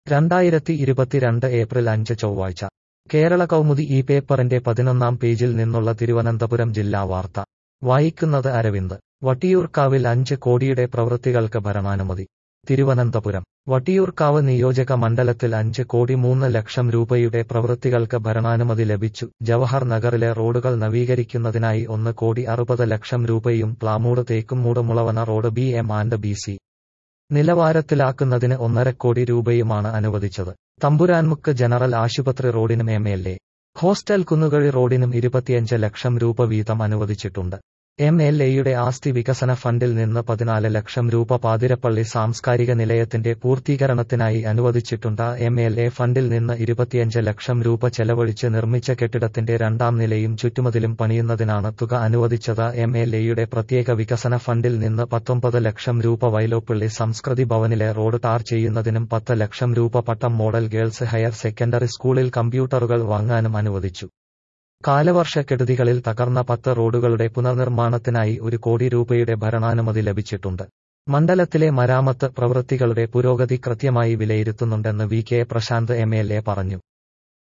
രണ്ടായിരത്തി ഇരുപത്തിരണ്ട് ഏപ്രിൽ അഞ്ച് ചൊവ്വാഴ്ച കേരള കൗമുദി ഈ പേപ്പറിന്റെ പതിനൊന്നാം പേജിൽ നിന്നുള്ള തിരുവനന്തപുരം ജില്ലാ വാർത്ത വായിക്കുന്നത് അരവിന്ദ് വട്ടിയൂർക്കാവിൽ അഞ്ച് കോടിയുടെ പ്രവൃത്തികൾക്ക് ഭരണാനുമതി തിരുവനന്തപുരം വട്ടിയൂർക്കാവ് നിയോജക മണ്ഡലത്തിൽ അഞ്ച് കോടി മൂന്ന് ലക്ഷം രൂപയുടെ പ്രവൃത്തികൾക്ക് ഭരണാനുമതി ലഭിച്ചു ജവഹർ നഗറിലെ റോഡുകൾ നവീകരിക്കുന്നതിനായി ഒന്ന് കോടി അറുപത് ലക്ഷം രൂപയും Plamoodu Thekkummoodu Mulavana road B M and B C നിലവാരത്തിലാക്കുന്നതിന് ഒന്നര കോടി രൂപയുമാണ് അനുവദിച്ചത് തമ്പുരാൻമുക്ക് ജനറൽ ആശുപത്രി റോഡിനും M L A hostel Kunnukuzhi റോഡിനും ഇരുപത്തിയഞ്ച് ലക്ഷം രൂപ വീതം അനുവദിച്ചിട്ടുണ്ട് എം എൽ എയുടെ ആസ്തി വികസന ഫണ്ടിൽ നിന്ന് പതിനാല് ലക്ഷം രൂപ പാതിരപ്പള്ളി സാംസ്കാരിക നിലയത്തിന്റെ പൂർത്തീകരണത്തിനായി അനുവദിച്ചിട്ടുണ്ട് എം എൽ എ ഫണ്ടിൽ നിന്ന് ഇരുപത്തിയഞ്ച് ലക്ഷം രൂപ ചെലവഴിച്ച് നിർമ്മിച്ച കെട്ടിടത്തിന്റെ രണ്ടാം നിലയും ചുറ്റുമതിലും പണിയുന്നതിനാണ് തുക അനുവദിച്ചത് എം എൽ എയുടെ പ്രത്യേക വികസന ഫണ്ടിൽ നിന്ന് പത്തൊമ്പത് ലക്ഷം രൂപ വൈലോപ്പള്ളി സംസ്കൃതി ഭവനിലെ റോഡ് ടാർ ചെയ്യുന്നതിനും പത്ത് ലക്ഷം രൂപ Pattom model girls higher secondary സ്കൂളിൽ കമ്പ്യൂട്ടറുകൾ വാങ്ങാനും അനുവദിച്ചു കാലവർഷക്കെടുതികളിൽ തകർന്ന പത്ത് റോഡുകളുടെ പുനർനിർമ്മാണത്തിനായി ഒരു കോടി രൂപയുടെ ഭരണാനുമതി ലഭിച്ചിട്ടുണ്ട് മണ്ഡലത്തിലെ മരാമത്ത് പ്രവൃത്തികളുടെ പുരോഗതി കൃത്യമായി വിലയിരുത്തുന്നുണ്ടെന്ന് V K Prasanth M L A പറഞ്ഞു